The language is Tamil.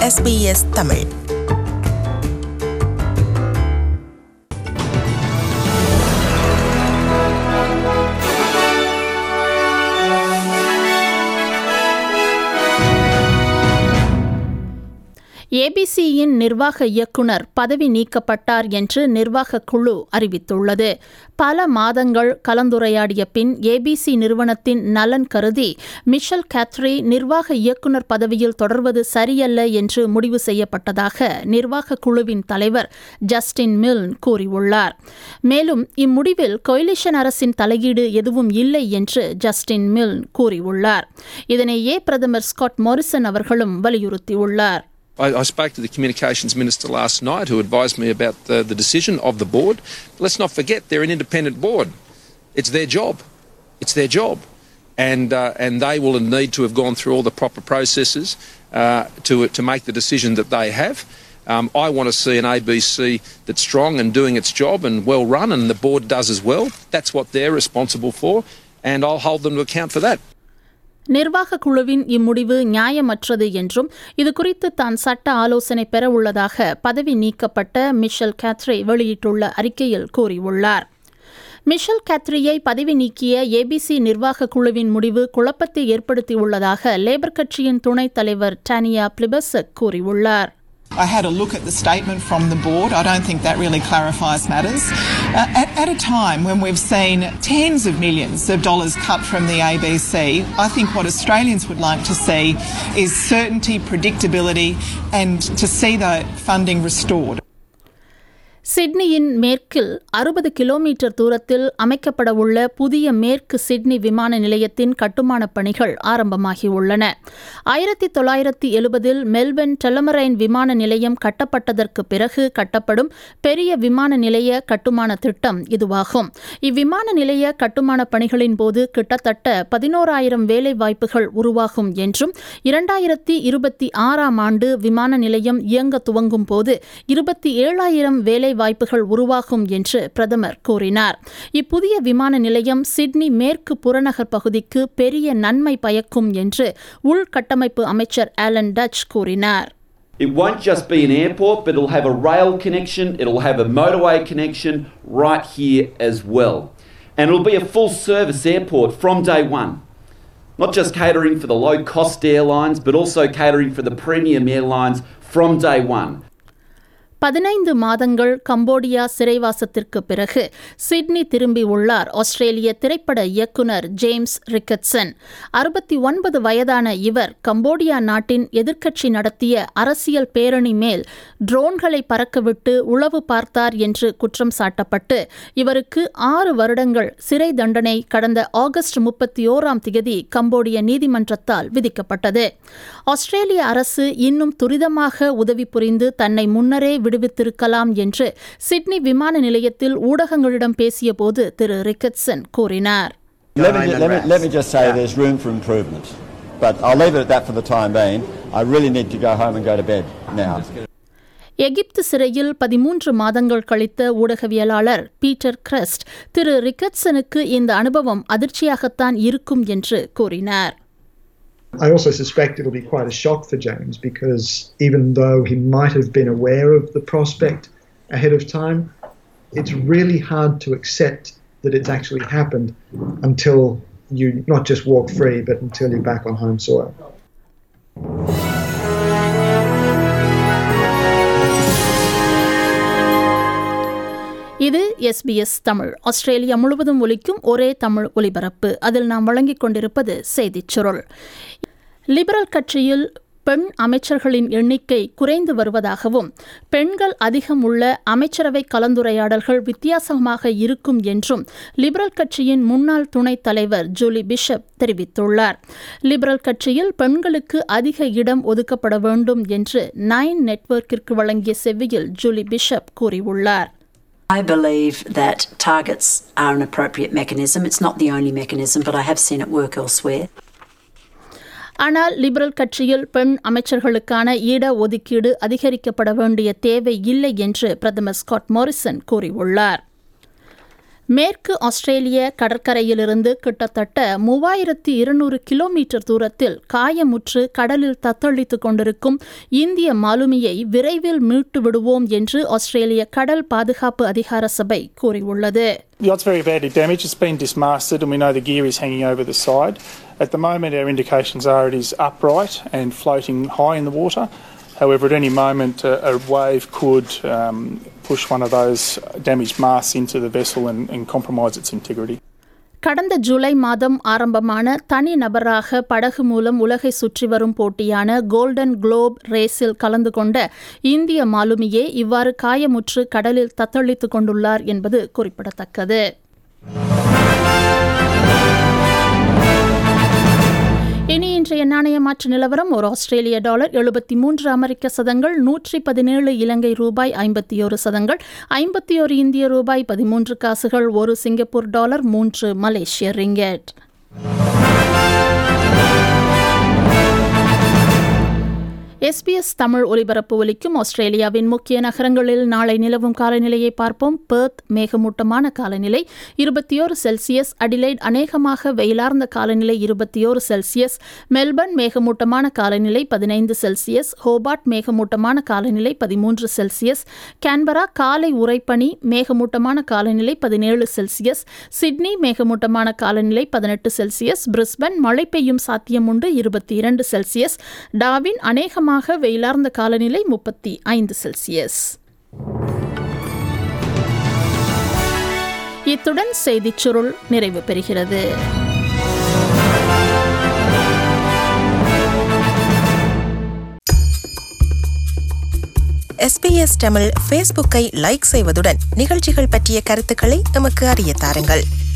SBS தமிழ் ஏபிசியின் நிர்வாக இயக்குனர் பதவி நீக்கப்பட்டார் என்று நிர்வாக குழு அறிவித்துள்ளது பல மாதங்கள் கலந்துரையாடிய பின் ஏபிசி நிறுவனத்தின் நலன் கருதி மிஷல் கேத்ரி நிர்வாக இயக்குனர் பதவியில் தொடர்வது சரியல்ல என்று முடிவு செய்யப்பட்டதாக நிர்வாக குழுவின் தலைவர் ஜஸ்டின் மில்ன் கூறியுள்ளார் மேலும் இம்முடிவில் கொயிலிஷன் அரசின் தலையீடு எதுவும் இல்லை என்று ஜஸ்டின் மில்ன் கூறியுள்ளார் இதனையே பிரதமர் ஸ்காட் மோரிசன் அவர்களும் வலியுறுத்தியுள்ளார் I, I spoke to the communications minister last night who advised me about the, the decision of the board. Let's not forget they're an independent board. It's their job. It's their job. And, uh, and they will need to have gone through all the proper processes uh, to, to make the decision that they have. Um, I want to see an ABC that's strong and doing its job and well run, and the board does as well. That's what they're responsible for, and I'll hold them to account for that. நிர்வாக குழுவின் இம்முடிவு நியாயமற்றது என்றும் இதுகுறித்து தான் சட்ட ஆலோசனை பெற உள்ளதாக பதவி நீக்கப்பட்ட மிஷல் கேத்ரி வெளியிட்டுள்ள அறிக்கையில் கூறியுள்ளார் மிஷல் கேத்ரியை பதவி நீக்கிய ஏபிசி நிர்வாக குழுவின் முடிவு குழப்பத்தை ஏற்படுத்தியுள்ளதாக லேபர் கட்சியின் துணைத் தலைவர் டானியா பிளிபசக் கூறியுள்ளார் I had a look at the statement from the board. I don't think that really clarifies matters. Uh, at, at a time when we've seen tens of millions of dollars cut from the ABC, I think what Australians would like to see is certainty, predictability, and to see the funding restored. சிட்னியின் மேற்கில் அறுபது கிலோமீட்டர் தூரத்தில் அமைக்கப்படவுள்ள புதிய மேற்கு சிட்னி விமான நிலையத்தின் கட்டுமானப் பணிகள் ஆரம்பமாகியுள்ளன ஆயிரத்தி தொள்ளாயிரத்தி எழுபதில் மெல்பர்ன் டெலமரைன் விமான நிலையம் கட்டப்பட்டதற்கு பிறகு கட்டப்படும் பெரிய விமான நிலைய கட்டுமான திட்டம் இதுவாகும் இவ்விமான நிலைய கட்டுமானப் பணிகளின் போது கிட்டத்தட்ட பதினோராயிரம் வேலை வாய்ப்புகள் உருவாகும் என்றும் இரண்டாயிரத்தி இருபத்தி ஆறாம் ஆண்டு விமான நிலையம் இயங்க துவங்கும் போது இருபத்தி ஏழாயிரம் வேலை வாய்ப்புகள் உருவாகும் என்று பிரதமர் கூறினார் இப்புதிய விமான நிலையம் சிட்னி மேற்கு புறநகர் பகுதிக்கு பெரிய நன்மை பயக்கும் என்று உள்கட்டமைப்பு அமைச்சர் ஆலன் டச் கூறினார் It won't just be an airport, but it'll have a rail connection, it'll have a motorway connection right here as well. And it'll be a full service airport from day one. Not just catering for the low cost airlines, but also catering for the premium airlines from day one. பதினைந்து மாதங்கள் கம்போடியா சிறைவாசத்திற்கு பிறகு சிட்னி திரும்பியுள்ளார் ஆஸ்திரேலிய திரைப்பட இயக்குனர் ஜேம்ஸ் ரிக்கட்சன் அறுபத்தி ஒன்பது வயதான இவர் கம்போடியா நாட்டின் எதிர்க்கட்சி நடத்திய அரசியல் பேரணி மேல் ட்ரோன்களை பறக்கவிட்டு உளவு பார்த்தார் என்று குற்றம் சாட்டப்பட்டு இவருக்கு ஆறு வருடங்கள் சிறை தண்டனை கடந்த ஆகஸ்ட் முப்பத்தி ஓராம் திகதி கம்போடிய நீதிமன்றத்தால் விதிக்கப்பட்டது ஆஸ்திரேலிய அரசு இன்னும் துரிதமாக உதவி புரிந்து தன்னை முன்னரே விடுவித்திருக்கலாம் என்று சிட்னி விமான நிலையத்தில் ஊடகங்களிடம் பேசியபோது திரு ரிக்கட்சன் கூறினார் Let me, let, me, let me just say there's room for improvement. But I'll leave it at that for the time being. I really need to go home and go to bed now. எகிப்து சிறையில் பதிமூன்று மாதங்கள் கழித்த ஊடகவியலாளர் பீட்டர் கிரஸ்ட் திரு ரிக்கட்சனுக்கு இந்த அனுபவம் அதிர்ச்சியாகத்தான் இருக்கும் என்று கூறினார் I also suspect it'll be quite a shock for James because even though he might have been aware of the prospect ahead of time, it's really hard to accept that it's actually happened until you not just walk free, but until you're back on home soil. இது எஸ்பிஎஸ் தமிழ் ஆஸ்திரேலியா முழுவதும் ஒலிக்கும் ஒரே தமிழ் ஒலிபரப்பு அதில் நாம் வழங்கிக் கொண்டிருப்பது செய்திச் சுருள் லிபரல் கட்சியில் பெண் அமைச்சர்களின் எண்ணிக்கை குறைந்து வருவதாகவும் பெண்கள் அதிகம் உள்ள அமைச்சரவை கலந்துரையாடல்கள் வித்தியாசமாக இருக்கும் என்றும் லிபரல் கட்சியின் முன்னாள் துணைத் தலைவர் ஜூலி பிஷப் தெரிவித்துள்ளார் லிபரல் கட்சியில் பெண்களுக்கு அதிக இடம் ஒதுக்கப்பட வேண்டும் என்று நைன் நெட்வொர்க்கிற்கு வழங்கிய செவ்வியில் ஜூலி பிஷப் கூறியுள்ளார் I believe that targets are an appropriate mechanism. It's not the only mechanism, but I have seen it work elsewhere. ஆனால் லிபரல் கட்சியில் பெண் அமைச்சர்களுக்கான இட ஒதுக்கீடு அதிகரிக்கப்பட வேண்டிய தேவை இல்லை என்று பிரதமர் ஸ்காட் மோரிசன் கூறியுள்ளார் மேற்கு ஆஸ்திரேலிய கடற்கரையிலிருந்து கிட்டத்தட்ட மூவாயிரத்தி இருநூறு கிலோமீட்டர் தூரத்தில் காயமுற்று கடலில் தத்தளித்துக் கொண்டிருக்கும் இந்திய மாலுமியை விரைவில் மீட்டு விடுவோம் என்று ஆஸ்திரேலிய கடல் பாதுகாப்பு அதிகார சபை கூறியுள்ளது The yacht's very badly damaged. It's been dismasted, and we know the gear is hanging over the side. At the moment, our indications are it is upright and floating high in the water. However, at any moment, a, a wave could um, push one of those damaged masts into the vessel and, and compromise its integrity. கடந்த ஜூலை மாதம் ஆரம்பமான தனி நபராக படகு மூலம் உலகை சுற்றி வரும் போட்டியான கோல்டன் குளோப் ரேஸில் கலந்து கொண்ட இந்திய மாலுமியே இவ்வாறு காயமுற்று கடலில் தத்தளித்துக் கொண்டுள்ளார் என்பது குறிப்பிடத்தக்கது இனி இன்றைய நாணய மாற்று நிலவரம் ஒரு ஆஸ்திரேலிய டாலர் எழுபத்தி மூன்று அமெரிக்க சதங்கள் நூற்றி பதினேழு இலங்கை ரூபாய் ஐம்பத்தி ஒரு சதங்கள் ஐம்பத்தி ஒரு இந்திய ரூபாய் பதிமூன்று காசுகள் ஒரு சிங்கப்பூர் டாலர் மூன்று மலேசிய ரிங்கெட் எஸ்பிஎஸ் தமிழ் ஒலிபரப்பு ஒலிக்கும் ஆஸ்திரேலியாவின் முக்கிய நகரங்களில் நாளை நிலவும் காலநிலையை பார்ப்போம் பெர்த் மேகமூட்டமான காலநிலை இருபத்தியோரு செல்சியஸ் அடிலைட் அநேகமாக வெயிலார்ந்த காலநிலை இருபத்தியோரு செல்சியஸ் மெல்பர்ன் மேகமூட்டமான காலநிலை பதினைந்து செல்சியஸ் ஹோபார்ட் மேகமூட்டமான காலநிலை பதிமூன்று செல்சியஸ் கேன்பரா காலை உறைபனி மேகமூட்டமான காலநிலை பதினேழு செல்சியஸ் சிட்னி மேகமூட்டமான காலநிலை பதினெட்டு செல்சியஸ் பிரிஸ்பன் மழை பெய்யும் சாத்தியமுண்டு இருபத்தி இரண்டு செல்சியஸ் டாவின் அநேகமாக வெயிலார்ந்த காலநிலை முப்பத்தி ஐந்து செல்சியஸ் இத்துடன் செய்திச் சுருள் நிறைவு பெறுகிறது எஸ்பிஎஸ் தமிழ் ஃபேஸ்புக்கை லைக் செய்வதுடன் நிகழ்ச்சிகள் பற்றிய கருத்துக்களை எமக்கு அறிய தாருங்கள்